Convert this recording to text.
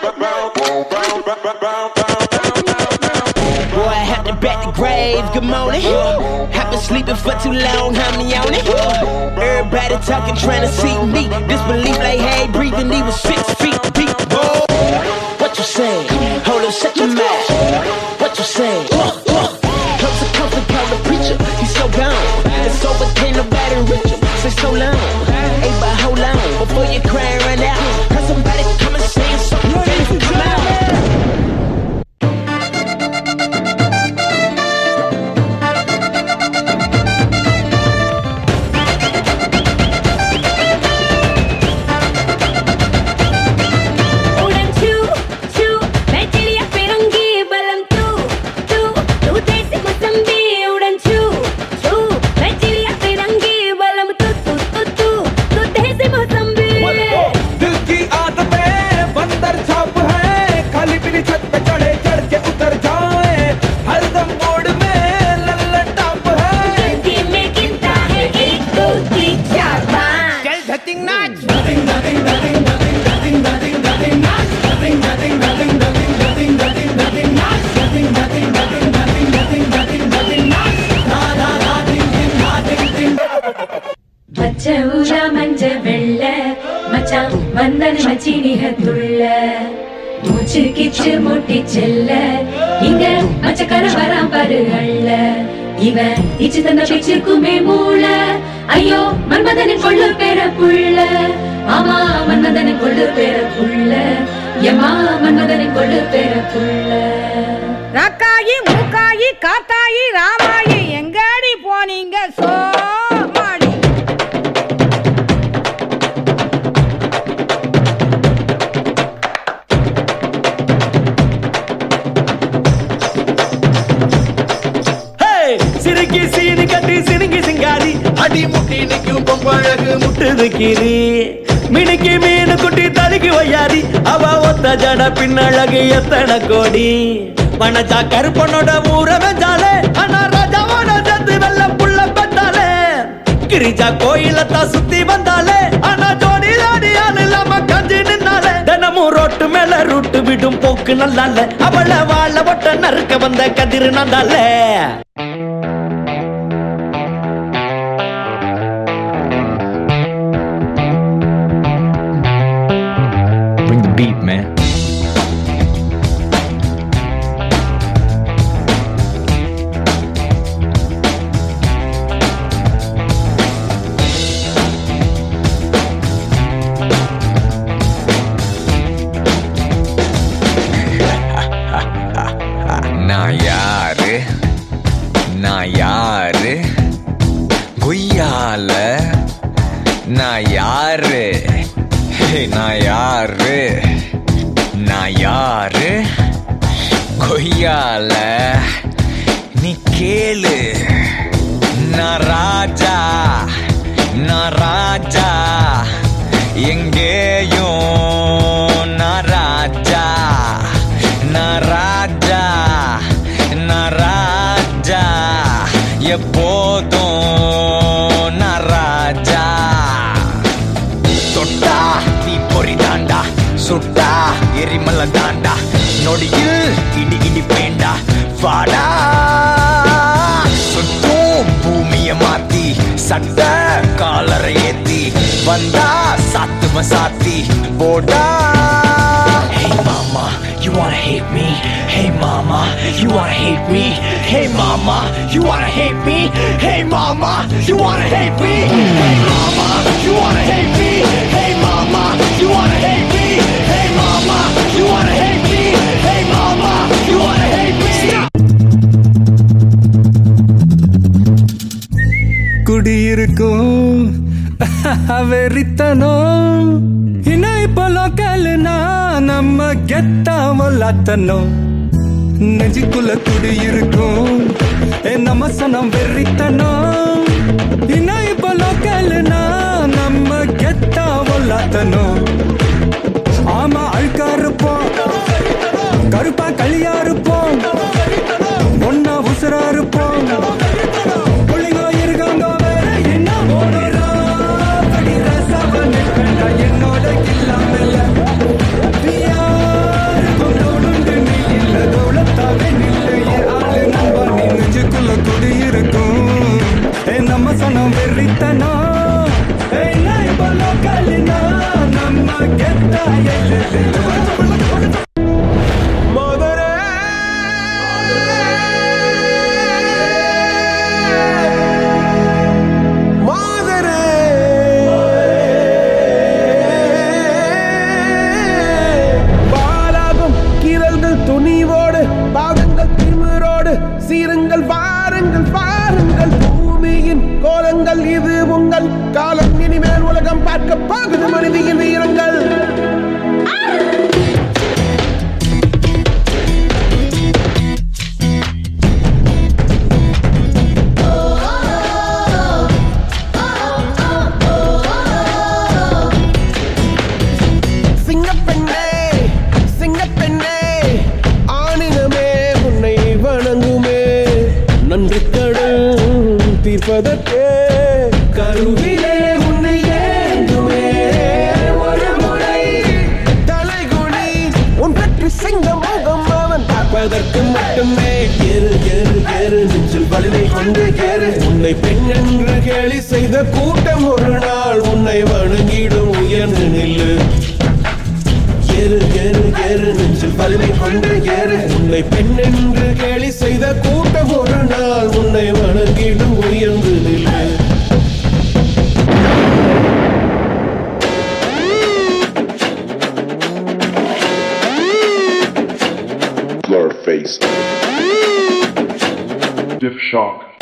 Boy, I have to back the grave, good morning. I've been sleeping for too long, how me on it? Everybody talking, trying to see me. Disbelief like, hey, breathing, he was six feet deep. Whoa. What you say? Hold up, shut your mouth. What you say? Comes a comfort, call the preacher, he's so gone. It's over, can't nobody reach him. Say so long. Hey, but hold on, before you cry and run out. Cause somebody come and say something, come out. उड़न छू छू मैं चिड़िया फिरूंगी बलम तू तू तू देसी मौसम्बी उड़न छू छू मैं चिड़िया फिरूंगी बलम तू तू तू तू तू देसी मौसम्बी दिल की आदतें बंदर छाप है खाली पीली छत पे चढ़े चढ़ के उतर जाए हरदम मोड़ में लल्लन टॉप है गिनती में गिनता है एक दो तीन चार पाँच चल धतिंग नाच பச்சை ஊதா மஞ்ச வெள்ள மச்சான் வந்தன மச்சி நிகத்துள்ள மூச்சு கிச்சு முட்டி செல்ல இங்க மச்சக்கார வரான் பாரு அள்ள இவன் இச்சு தந்த பிச்சுக்குமே மூள ஐயோ மன்மதனின் கொள்ளு பேர புள்ள ஆமா மன்மதனின் கொள்ளு பேர புள்ள எம்மா மன்மதனின் கொள்ளு பேர புள்ள ராக்காயி மூக்காயி காத்தாயி ராமாயி எங்கடி போனீங்க சோமாளி ஹே! சிறுக்கி சீனி கட்டி சினுங்கி சிங்காரி அடி முட்டி நிற்கும் பொம்பழகு முட்டுது கீரி மினுக்கி மீனு குட்டி தலுக்கி வையாரி அவ ஒத்த ஜட பின்னழகு எத்தனை கோடி பணச்சா கருப்பனோட ஊர வெஞ்சாலே ஆனா ராஜாவோட சேர்த்து வெள்ள புள்ள பெத்தாலே கிரிஜா கோயிலத்தான் சுத்தி வந்தாலே ஆனா ஜோடி ஜோடி ஆள் இல்லாம கஞ்சி நின்னாலே தினமும் ரோட்டு மேல ரூட்டு விடும் போக்கு நல்லால அவள வாழ ஒட்ட நறுக்க வந்த கதிர் நந்தால Bring the beat, man. நான் யாரு நான் யாரு கொய்யால நான் யாரு ஹே, நான் யாரு நான் யாரு கொய்யால நீ கேளு நான் ராஜா நான் ராஜா எங்கேயும் நான் ராஜா நான் ராஜா நான் ராஜா எப்போதும் நான் ராஜா தொட்டா நீ பொறி தாண்டா சுட்டா எரிமலை தாண்டா நொடியில் இடி இடி பேண்டா வாடா சுற்றும் பூமிய மாத்தி சட்ட காலரை ஏத்தி வந்தா சாத்துவ சாத்தி போடா Hey mama, you wanna hate me? Hey mama, you wanna hate me? Hey mama, you wanna hate me? Hey mama, you wanna hate me? Hey mama, you wanna hate me? Hey mama, you wanna hate me? Hey mama, you wanna hate me? Hey mama, you wanna hate me? குடியிருக்கும் வெறித்தனம் இன்னும் இப்போ லோக்கல்னா நம்ம கெத்தாமலாத்தனும் நெஞ்சுக்குள்ள குடியிருக்கும் ஏ நம்ம சனம் வெறித்தனம் இன்னும் இப்போ லோக்கல்னா நம்ம கெத்தாமலாத்தனும் ஆமா அழுக்கா இருப்போம் கருப்பா களியா இருப்போம் ஒன்னா உசுரா இருப்போம் புள்ளிங்க இருக்காங்க வேற என்ன ஓடுறா படி ரசவன் கண்டா என்னோட கில்லாமல நானோ ஏய் நான் போலோ கலினா நம்ம கெத்தா மதுரை மாதரே பாலாகும் கீரல்கள் துணிவோடு பாதங்கள் திமிரோடு சீருங்கள் வாருங்கள் வாருங்கள் பூமியின் கோலங்கள் இது உங்கள் காலம் இனிமேல் உலகம் பார்க்க போகுது மனிதியின் வீரங்கள் சிங்கப்பெண்ணே சிங்கப்பெண்ணே ஆணினமே உன்னை வணங்குமே நன்றி கடல் தீர்ப்பதற்கே கருவிலே உன்னை ஏந்துமே ஒரு முறை தலைகுனி உன் பற்றி சிங்க முகம் அவன் பார்ப்பதற்கு மட்டுமே ஏறு ஏறு ஏறு நெஞ்சில் வலிமை கொண்டு ஏறு உன்னை பெண் என்று கேலி செய்த கூட்டம் ஒரு நாள் உன்னை வணங்கிடும் உயர்ந்து நில்லு ஏறு ஏறு ஏறு நெஞ்சில் வலிமை கொண்டு ஏறு உன்னை பெண் என்று கேலி செய்த கூட்டம் ஒரு நாள் உன்னை வணங்கிடும் உயர்ந்து நில்லு Blur face. Diff Shock.